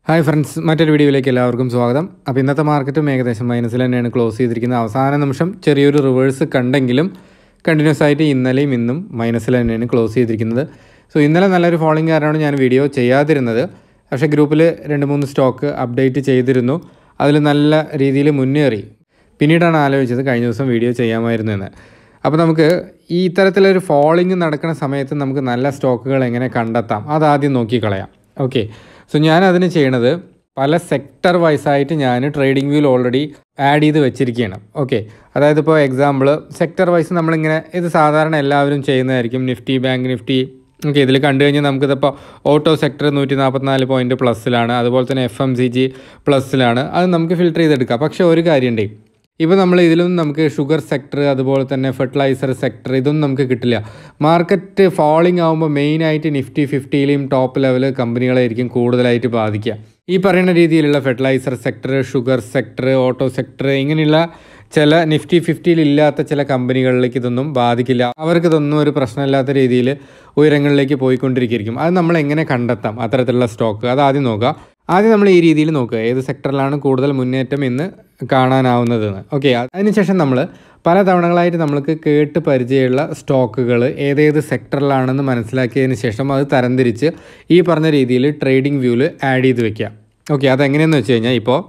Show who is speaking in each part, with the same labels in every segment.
Speaker 1: hi friends മറ്റൊരു വീഡിയോയിലേക്ക് എല്ലാവർക്കും സ്വാഗതം അപ്പോൾ ഇന്നത്തെ മാർക്കറ്റും ഏകദേശം മൈനസിൽ തന്നെയാണ് ക്ലോസ് ചെയ്തിരിക്കുന്നത് അവസാന നിമിഷം ചെറിയൊരു റിവേഴ്സ് കണ്ടെങ്കിലും കണ്ടിന്യൂസ് ആയിട്ട് ഇന്നലെയും ഇന്നും മൈനസിൽ തന്നെയാണ് ക്ലോസ് ചെയ്തിരിക്കുന്നത് സോ ഇന്നലെ നല്ലൊരു ഫോളോയിങ് കാരണമാണ് ഞാൻ വീഡിയോ ചെയ്യാതിരുന്നത് പക്ഷേ ഗ്രൂപ്പിൽ രണ്ട് മൂന്ന് സ്റ്റോക്ക് അപ്ഡേറ്റ് ചെയ്തിരുന്നു അതിൽ നല്ല രീതിയിൽ മുന്നേറി പിന്നീടാണ് ആലോചിച്ചത് കഴിഞ്ഞ ദിവസം വീഡിയോ ചെയ്യാമായിരുന്നു എന്ന് അപ്പോൾ നമുക്ക് ഈ ഇത്തരത്തിലൊരു ഫോളിങ് നടക്കുന്ന സമയത്ത് നമുക്ക് നല്ല സ്റ്റോക്കുകൾ എങ്ങനെ കണ്ടെത്താം അതാദ്യം നോക്കിക്കളയാം ഓക്കെ സോ ഞാൻ അതിന് ചെയ്യണത് പല സെക്ടർ വൈസായിട്ട് ഞാൻ ട്രേഡിംഗ് വ്യൂവിൽ ഓൾറെഡി ആഡ് ചെയ്ത് വെച്ചിരിക്കുകയാണ് ഓക്കെ അതായത് ഇപ്പോൾ എക്സാമ്പിൾ സെക്ടർ വൈസ് നമ്മളിങ്ങനെ ഇത് സാധാരണ എല്ലാവരും ചെയ്യുന്നതായിരിക്കും നിഫ്റ്റി ബാങ്ക് നിഫ്റ്റി ഓക്കെ ഇതിൽ കണ്ടു കഴിഞ്ഞാൽ നമുക്കിതിപ്പോൾ ഓട്ടോ സെക്ടർ നൂറ്റി നാൽപ്പത്തിനാല് പോയിൻറ്റ് പ്ലസ്സിലാണ് അതുപോലെ തന്നെ എഫ് എം സി ജി പ്ലസ്സിലാണ് അത് നമുക്ക് ഫിൽട്ടർ ചെയ്തെടുക്കാം പക്ഷേ ഒരു കാര്യമുണ്ട് ഇപ്പോൾ നമ്മൾ ഇതിലും നമുക്ക് ഷുഗർ സെക്ടർ അതുപോലെ തന്നെ ഫെർട്ടിലൈസർ സെക്ടർ ഇതൊന്നും നമുക്ക് കിട്ടില്ല മാർക്കറ്റ് ഫോളിംഗ് ആകുമ്പോൾ മെയിനായിട്ട് നിഫ്റ്റി ഫിഫ്റ്റിയിലെയും ടോപ്പ് ലെവൽ കമ്പനികളായിരിക്കും കൂടുതലായിട്ട് ബാധിക്കുക ഈ പറയുന്ന രീതിയിലുള്ള fertiliser sector sugar sector auto sector ഇങ്ങനെയുള്ള ചില നിഫ്റ്റി ഫിഫ്റ്റിയിൽ ഇല്ലാത്ത ചില കമ്പനികളിലേക്ക് ഇതൊന്നും ബാധിക്കില്ല അവർക്ക് ഇതൊന്നും ഒരു പ്രശ്നമില്ലാത്ത രീതിയിൽ ഉയരങ്ങളിലേക്ക് പോയിക്കൊണ്ടിരിക്കും അത് നമ്മൾ എങ്ങനെ കണ്ടെത്താം അത്തരത്തിലുള്ള സ്റ്റോക്ക് അത് ആദ്യം നോക്കുക ആദ്യം നമ്മൾ ഈ രീതിയിൽ നോക്കുക ഏത് സെക്ടറിലാണ് കൂടുതൽ മുന്നേറ്റം എന്ന് കാണാനാവുന്നതെന്ന് ഓക്കെ അതിനുശേഷം നമ്മൾ പല തവണകളായിട്ട് നമ്മൾക്ക് കേട്ട് പരിചയമുള്ള സ്റ്റോക്കുകൾ ഏതേത് സെക്ടറിലാണെന്ന് മനസ്സിലാക്കിയതിന് ശേഷം അത് തരംതിരിച്ച് ഈ പറഞ്ഞ രീതിയിൽ ട്രേഡിംഗ് വ്യൂവിൽ ആഡ് ചെയ്ത് വെക്കുക ഓക്കെ അതെങ്ങനെയെന്ന് വെച്ച് കഴിഞ്ഞാൽ ഇപ്പോൾ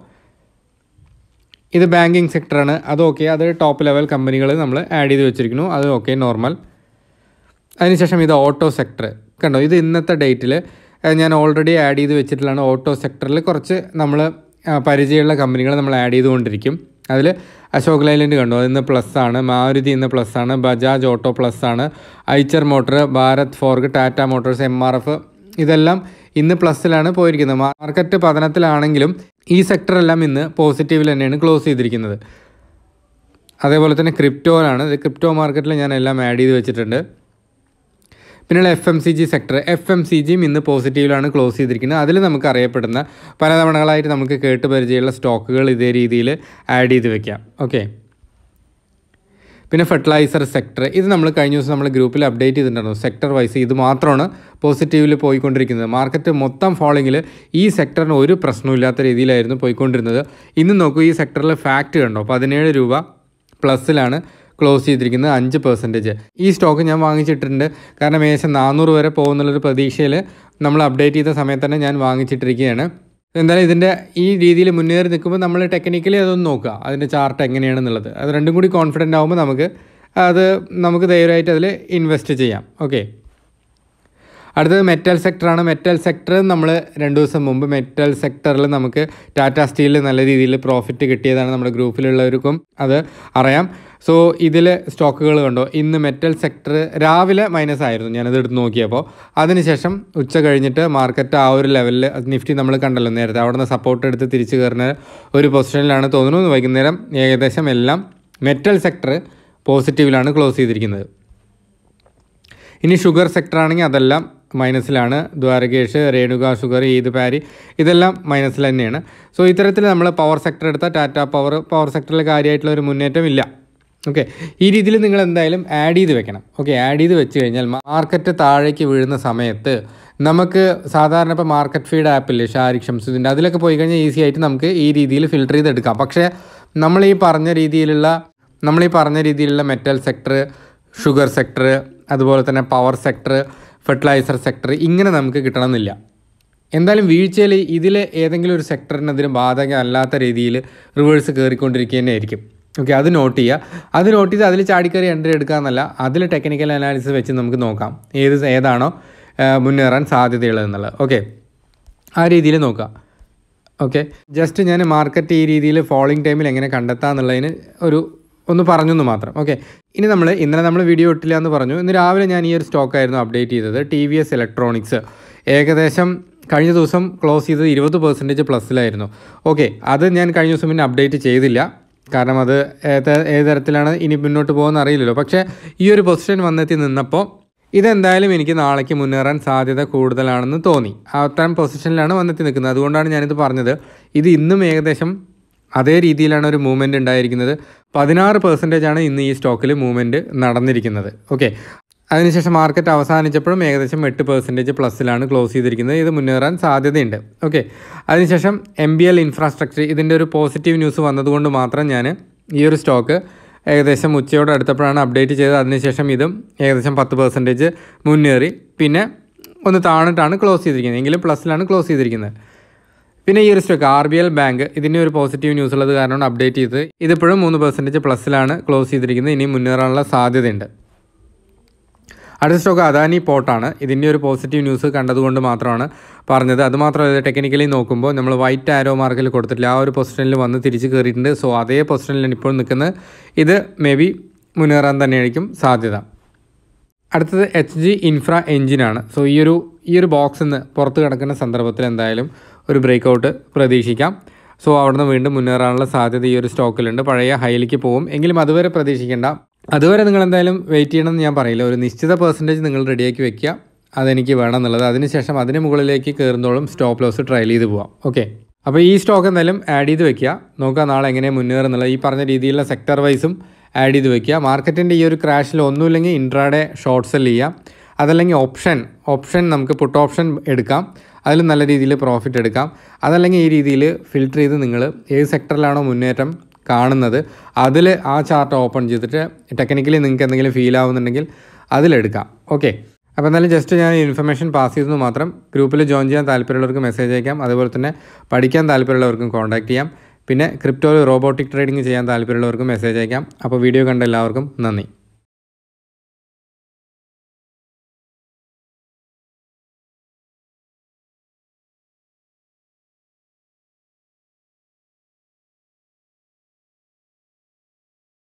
Speaker 1: ഇത് ബാങ്കിങ് സെക്ടറാണ് അത് ഓക്കെ അത് ടോപ്പ് ലെവൽ കമ്പനികൾ നമ്മൾ ആഡ് ചെയ്ത് വെച്ചിരിക്കുന്നു അത് ഓക്കെ നോർമൽ അതിനുശേഷം ഇത് ഓട്ടോ സെക്ടർ കണ്ടോ ഇത് ഇന്നത്തെ ഡേറ്റിൽ ഞാൻ ഓൾറെഡി ആഡ് ചെയ്ത് വെച്ചിട്ടുള്ളതാണ് ഓട്ടോ സെക്ടറിൽ കുറച്ച് നമ്മൾ പരിചയമുള്ള കമ്പനികൾ നമ്മൾ ആഡ് ചെയ്തുകൊണ്ടിരിക്കും അതിൽ അശോക് ലൈലൻഡ് കണ്ടു അതിന്ന് പ്ലസ് ആണ് മാരുതി ഇന്ന് പ്ലസ് ആണ് ബജാജ് ഓട്ടോ പ്ലസ് ആണ് Eicher motor Bharat forge Tata motors M R F ഇതെല്ലാം ഇന്ന് പ്ലസ്സിലാണ് പോയിരിക്കുന്നത് മാർക്കറ്റ് പതനത്തിലാണെങ്കിലും ഈ സെക്ടറെല്ലാം ഇന്ന് പോസിറ്റീവിൽ തന്നെയാണ് ക്ലോസ് ചെയ്തിരിക്കുന്നത് അതേപോലെ തന്നെ ക്രിപ്റ്റോയിലാണ് ഇത് ക്രിപ്റ്റോ മാർക്കറ്റിൽ ഞാൻ എല്ലാം ആഡ് ചെയ്ത് വെച്ചിട്ടുണ്ട് പിന്നെയുള്ള F M C G sector F M C ജിയും ഇന്ന് പോസിറ്റീവിലാണ് ക്ലോസ് ചെയ്തിരിക്കുന്നത് അതിൽ നമുക്ക് അറിയപ്പെടുന്ന പല തവണകളായിട്ട് നമുക്ക് കേട്ട് പരിചയമുള്ള സ്റ്റോക്കുകൾ ഇതേ രീതിയിൽ ആഡ് ചെയ്ത് വെക്കാം ഓക്കെ പിന്നെ ഫെർട്ടിലൈസർ സെക്ടർ ഇത് നമ്മൾ കഴിഞ്ഞ ദിവസം നമ്മൾ ഗ്രൂപ്പിൽ അപ്ഡേറ്റ് ചെയ്തിട്ടുണ്ടായിരുന്നു സെക്ടർ വൈസ് ഇത് മാത്രമാണ് പോസിറ്റീവിൽ പോയിക്കൊണ്ടിരിക്കുന്നത് മാർക്കറ്റ് മൊത്തം ഫോളിങ്ങിൽ ഈ സെക്ടറിന് ഒരു പ്രശ്നമില്ലാത്ത രീതിയിലായിരുന്നു പോയിക്കൊണ്ടിരുന്നത് ഇന്ന് നോക്കൂ ഈ സെക്ടറിൽ ഫാക്റ്റ് കണ്ടോ പതിനേഴ് രൂപ പ്ലസ്സിലാണ് ക്ലോസ് ചെയ്തിരിക്കുന്നത് അഞ്ച് പെർസെൻറ്റേജ് ഈ സ്റ്റോക്ക് ഞാൻ വാങ്ങിച്ചിട്ടുണ്ട് കാരണം ഏകദേശം നാനൂറ് വരെ പോകുന്നുള്ളൊരു പ്രതീക്ഷയിൽ നമ്മൾ അപ്ഡേറ്റ് ചെയ്ത സമയത്ത് തന്നെ ഞാൻ വാങ്ങിച്ചിട്ടിരിക്കുകയാണ് എന്തായാലും ഇതിൻ്റെ ഈ രീതിയിൽ മുന്നേറി നിൽക്കുമ്പോൾ നമ്മൾ ടെക്നിക്കലി അതൊന്ന് നോക്കുക അതിൻ്റെ ചാർട്ട് എങ്ങനെയാണെന്നുള്ളത് അത് രണ്ടും കൂടി കോൺഫിഡൻ്റ് ആകുമ്പോൾ നമുക്ക് അത് നമുക്ക് ധൈര്യമായിട്ട് അതിൽ ഇൻവെസ്റ്റ് ചെയ്യാം ഓക്കെ അടുത്തത് മെറ്റൽ സെക്ടറാണ് മെറ്റൽ സെക്ടർ നമ്മൾ രണ്ട് ദിവസം മുമ്പ് മെറ്റൽ സെക്ടറിൽ നമുക്ക് ടാറ്റ സ്റ്റീലിൽ നല്ല രീതിയിൽ പ്രോഫിറ്റ് കിട്ടിയതാണ് നമ്മുടെ ഗ്രൂപ്പിലുള്ളവർക്കും അത് അറിയാം സോ ഇതിൽ സ്റ്റോക്കുകൾ കണ്ടോ ഇന്ന് മെറ്റൽ സെക്ടർ രാവിലെ മൈനസ് ആയിരുന്നു ഞാനത് എടുത്ത് നോക്കിയപ്പോൾ അതിനുശേഷം ഉച്ച കഴിഞ്ഞിട്ട് മാർക്കറ്റ് ആ ഒരു ലെവലിൽ നിഫ്റ്റി നമ്മൾ കണ്ടല്ലോ നേരത്തെ അവിടെ നിന്ന് സപ്പോർട്ട് എടുത്ത് തിരിച്ചു കയറുന്ന ഒരു പൊസിഷനിലാണ് തോന്നുന്നു വൈകുന്നേരം ഏകദേശം എല്ലാം മെറ്റൽ സെക്ടർ പോസിറ്റീവിലാണ് ക്ലോസ് ചെയ്തിരിക്കുന്നത് ഇനി ഷുഗർ സെക്ടർ ആണെങ്കിൽ അതെല്ലാം മൈനസിലാണ് Dwarikesh Renuka sugar EID Parry ഇതെല്ലാം മൈനസിൽ തന്നെയാണ് സോ ഇത്തരത്തിൽ നമ്മൾ പവർ സെക്ടർ എടുത്താൽ ടാറ്റ പവർ പവർ സെക്ടറിൽ കാര്യമായിട്ടുള്ള ഒരു മുന്നേറ്റം ഇല്ല ഓക്കെ ഈ രീതിയിൽ നിങ്ങൾ എന്തായാലും ആഡ് ചെയ്ത് വെക്കണം ഓക്കെ ആഡ് ചെയ്ത് വെച്ച് കഴിഞ്ഞാൽ മാർക്കറ്റ് താഴേക്ക് വീഴുന്ന സമയത്ത് നമുക്ക് സാധാരണ ഇപ്പോൾ മാർക്കറ്റ് ഫീഡ് ആപ്പില്ലേ ഷാരിഖ് ഷംസുദിൻ്റെ അതിലൊക്കെ പോയി കഴിഞ്ഞാൽ ഈസി ആയിട്ട് നമുക്ക് ഈ രീതിയിൽ ഫിൽട്ടർ ചെയ്തെടുക്കാം പക്ഷേ നമ്മൾ ഈ പറഞ്ഞ രീതിയിലുള്ള നമ്മൾ ഈ പറഞ്ഞ രീതിയിലുള്ള മെറ്റൽ സെക്ടർ ഷുഗർ സെക്ടർ അതുപോലെ തന്നെ പവർ സെക്ടർ ഫെർട്ടിലൈസർ സെക്ടർ ഇങ്ങനെ നമുക്ക് കിട്ടണമെന്നില്ല എന്തായാലും വീഴ്ചയിൽ ഇതിൽ ഏതെങ്കിലും ഒരു സെക്ടറിന് അതിന് ബാധകമല്ലാത്ത രീതിയിൽ റിവേഴ്സ് കയറിക്കൊണ്ടിരിക്കുക തന്നെ ആയിരിക്കും ഓക്കെ അത് നോട്ട് ചെയ്യുക അത് നോട്ട് ചെയ്ത് അതിൽ ചാടിക്കറി എൻട്രി എടുക്കുക എന്നല്ല അതിൽ ടെക്നിക്കൽ അനാലിസിസ് വെച്ച് നമുക്ക് നോക്കാം ഏത് ഏതാണോ മുന്നേറാൻ സാധ്യതയുള്ളതെന്നുള്ളത് ഓക്കെ ആ രീതിയിൽ നോക്കുക ഓക്കെ ജസ്റ്റ് ഞാൻ മാർക്കറ്റ് ഈ രീതിയിൽ ഫോളിങ് ടൈമിൽ എങ്ങനെ കണ്ടെത്താമെന്നുള്ളതിന് ഒരു ഒന്ന് പറഞ്ഞെന്ന് മാത്രം ഓക്കെ ഇനി നമ്മൾ ഇന്നലെ നമ്മൾ വീഡിയോ ഇട്ടില്ല എന്ന് പറഞ്ഞു ഇന്ന് രാവിലെ ഞാൻ ഈ ഒരു സ്റ്റോക്കായിരുന്നു അപ്ഡേറ്റ് ചെയ്തത് ടി വി എസ് ഇലക്ട്രോണിക്സ് ഏകദേശം കഴിഞ്ഞ ദിവസം ക്ലോസ് ചെയ്തത് ഇരുപത് പെർസെൻറ്റേജ് പ്ലസ്സിലായിരുന്നു ഓക്കെ അത് ഞാൻ കഴിഞ്ഞ ദിവസം പിന്നെ അപ്ഡേറ്റ് ചെയ്തില്ല കാരണം അത് ഏത് ഏത് തരത്തിലാണ് ഇനി മുന്നോട്ട് പോകുമെന്ന് അറിയില്ലല്ലോ പക്ഷേ ഈ ഒരു പൊസിഷൻ വന്നെത്തി നിന്നപ്പോൾ ഇതെന്തായാലും എനിക്ക് നാളേക്ക് മുന്നേറാൻ സാധ്യത കൂടുതലാണെന്ന് തോന്നി അത്തരം പൊസിഷനിലാണ് വന്നെത്തി നിൽക്കുന്നത് അതുകൊണ്ടാണ് ഞാനിത് പറഞ്ഞത് ഇത് ഇന്നും ഏകദേശം അതേ രീതിയിലാണ് ഒരു മൂവ്മെൻറ്റ് ഉണ്ടായിരിക്കുന്നത് പതിനാറ് പെർസെൻറ്റേജ് ആണ് ഇന്ന് ഈ സ്റ്റോക്കിൽ മൂവ്മെൻറ്റ് നടന്നിരിക്കുന്നത് ഓക്കെ അതിനുശേഷം മാർക്കറ്റ് അവസാനിച്ചപ്പോഴും ഏകദേശം എട്ട് പെർസെൻറ്റേജ് പ്ലസ്സിലാണ് ക്ലോസ് ചെയ്തിരിക്കുന്നത് ഇത് മുന്നേറാൻ സാധ്യതയുണ്ട് ഓക്കെ അതിനുശേഷം എം ബി എൽ ഇൻഫ്രാസ്ട്രക്ചർ ഇതിൻ്റെ ഒരു പോസിറ്റീവ് ന്യൂസ് വന്നതുകൊണ്ട് മാത്രം ഞാൻ ഈ ഒരു സ്റ്റോക്ക് ഏകദേശം ഉച്ചയോട് അടുത്തപ്പോഴാണ് അപ്ഡേറ്റ് ചെയ്തത് അതിനുശേഷം ഇതും ഏകദേശം പത്ത് പെർസെൻറ്റേജ് മുന്നേറി പിന്നെ ഒന്ന് താണിട്ടാണ് ക്ലോസ് ചെയ്തിരിക്കുന്നത് എങ്കിലും പ്ലസ്സിലാണ് ക്ലോസ് ചെയ്തിരിക്കുന്നത് പിന്നെ ഈ ഒരു stock R B L bank ഇതിൻ്റെ ഒരു പോസിറ്റീവ് ന്യൂസ് ഉള്ളത് കാരണമാണ് അപ്ഡേറ്റ് ചെയ്തത് ഇതിപ്പോഴും മൂന്ന് പെർസെൻറ്റേജ് പ്ലസ്സിലാണ് ക്ലോസ് ചെയ്തിരിക്കുന്നത് ഇനി മുന്നേറാനുള്ള സാധ്യതയുണ്ട് അടുത്ത സ്റ്റോക്ക് അദാനി പോർട്ടാണ് ഇതിൻ്റെ ഒരു പോസിറ്റീവ് ന്യൂസ് കണ്ടതുകൊണ്ട് മാത്രമാണ് പറഞ്ഞത് അതുമാത്രമല്ല ടെക്നിക്കലി നോക്കുമ്പോൾ നമ്മൾ വൈറ്റ് ആരോ മാർക്കിൽ കൊടുത്തിട്ടില്ല ആ ഒരു പൊസിഷനിൽ വന്ന് തിരിച്ച് കയറിയിട്ടുണ്ട് സോ അതേ പൊസിഷനിലാണ് ഇപ്പോൾ നിൽക്കുന്നത് ഇത് മേ ബി മുന്നേറാൻ തന്നെയായിരിക്കും സാധ്യത അടുത്തത് എച്ച് ജി ഇൻഫ്ര എഞ്ചിനാണ് സോ ഈ ഒരു ഈ ഒരു ബോക്സിൽ നിന്ന് പുറത്ത് കിടക്കുന്ന സന്ദർഭത്തിൽ എന്തായാലും ഒരു ബ്രേക്ക് ഔട്ട് പ്രതീക്ഷിക്കാം സോ അവിടുന്ന് വീണ്ടും മുന്നേറാനുള്ള സാധ്യത ഈ ഒരു സ്റ്റോക്കിലുണ്ട് പഴയ ഹൈയിലേക്ക് പോകും എങ്കിലും അതുവരെ പ്രതീക്ഷിക്കേണ്ട അതുവരെ നിങ്ങൾ എന്തായാലും വെയിറ്റ് ചെയ്യണമെന്ന് ഞാൻ പറയില്ല ഒരു നിശ്ചിത പെർസെൻറ്റേജ് നിങ്ങൾ റെഡിയാക്കി വെക്കുക അതെനിക്ക് വേണം എന്നുള്ളത് അതിനുശേഷം അതിന് മുകളിലേക്ക് കയറുന്നതോളം സ്റ്റോപ്പ് ലോസ് ട്രയൽ ചെയ്ത് പോവാം ഓക്കെ അപ്പോൾ ഈ സ്റ്റോക്ക് എന്തായാലും ആഡ് ചെയ്ത് വെക്കുക നോക്കുക നാളെ എങ്ങനെ മുന്നേറുന്നുള്ളത് ഈ പറഞ്ഞ രീതിയിലുള്ള സെക്ടർ വൈസും ആഡ് ചെയ്ത് വെക്കുക മാർക്കറ്റിൻ്റെ ഈ ഒരു ക്രാഷിൽ ഒന്നുമില്ലെങ്കിൽ ഇൻട്രാഡേ ഷോർട്ട് സെൽ ചെയ്യാം അതല്ലെങ്കിൽ ഓപ്ഷൻ ഓപ്ഷൻ നമുക്ക് പുട്ട് ഓപ്ഷൻ എടുക്കാം അതിൽ നല്ല രീതിയിൽ പ്രോഫിറ്റ് എടുക്കാം അതല്ലെങ്കിൽ ഈ രീതിയിൽ ഫിൽറ്റർ ചെയ്ത് നിങ്ങൾ ഏത് സെക്ടറിലാണോ മുന്നേറ്റം കാണുന്നത് അതിൽ ആ ചാർട്ട് ഓപ്പൺ ചെയ്തിട്ട് ടെക്നിക്കലി നിങ്ങൾക്ക് എന്തെങ്കിലും ഫീൽ ആവുന്നുണ്ടെങ്കിൽ അതിലെടുക്കാം ഓക്കെ അപ്പോൾ എന്തായാലും ജസ്റ്റ് ഞാൻ ഇൻഫർമേഷൻ പാസ് ചെയ്തെന്ന് മാത്രം ഗ്രൂപ്പിൽ ജോയിൻ ചെയ്യാൻ താല്പര്യമുള്ളവർക്ക് മെസ്സേജ് അയക്കാം അതുപോലെ തന്നെ പഠിക്കാൻ താല്പര്യമുള്ളവർക്കും കോൺടാക്ട് ചെയ്യാം പിന്നെ ക്രിപ്റ്റോയിൽ റോബോട്ടിക് ട്രേഡിംഗ് ചെയ്യാൻ താല്പര്യമുള്ളവർക്കും മെസ്സേജ് അയക്കാം അപ്പോൾ വീഡിയോ കണ്ട എല്ലാവർക്കും നന്ദി